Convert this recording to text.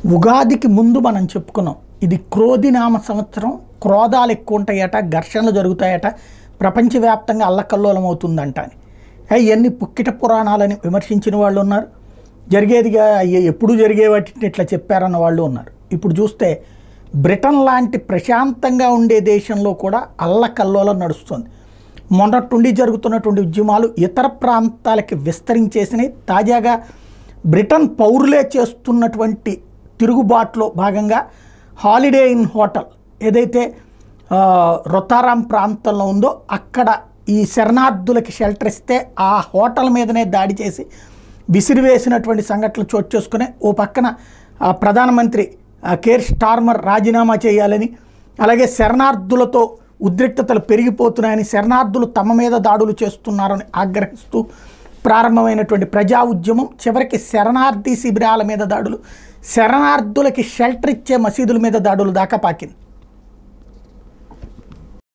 ఉగాదికి ముందు మనం చెప్పుకున్నాం ఇది క్రోధినామ సంవత్సరం క్రోధాలు ఎక్కువ ఉంటాయట ఘర్షణలు జరుగుతాయట ప్రపంచవ్యాప్తంగా అల్లకల్లోలం అవుతుందంట అని ఏ, ఇవన్నీ పుక్కిట పురాణాలని విమర్శించిన వాళ్ళు ఉన్నారు జరిగేదిగా అయ్యే ఎప్పుడు జరిగే వాటిని ఇట్లా చెప్పారన్న వాళ్ళు ఉన్నారు ఇప్పుడు చూస్తే బ్రిటన్ లాంటి ప్రశాంతంగా ఉండే దేశంలో కూడా అల్లకల్లోలం నడుస్తుంది మొన్నట్టుండి జరుగుతున్నటువంటి ఉద్యమాలు ఇతర ప్రాంతాలకి విస్తరించేసినాయి తాజాగా బ్రిటన్ పౌరులే చేస్తున్నటువంటి తిరుగుబాటులో భాగంగా హాలిడే ఇన్ హోటల్ ఏదైతే ఆ, రొతారాం ప్రాంతంలో ఉందో అక్కడ ఈ శరణార్థులకి షెల్టర్ ఇస్తే ఆ హోటల్ మీదనే దాడి చేసి విసిరివేసినటువంటి సంఘటనలు చోటు చేసుకుని ఓ పక్కన ఆ, ప్రధానమంత్రి ఆ, కేర్ స్టార్మర్ రాజీనామా చేయాలని అలాగే శరణార్థులతో ఉద్రిక్తతలు పెరిగిపోతున్నాయని శరణార్థులు తమ మీద దాడులు చేస్తున్నారని ఆగ్రహిస్తూ ప్రారంభమైనటువంటి ప్రజా ఉద్యమం చివరికి శరణార్థి శిబిరాల మీద దాడులు శరణార్థులకి షెల్టర్ ఇచ్చే మసీదుల మీద దాడులు దాకా పాకింది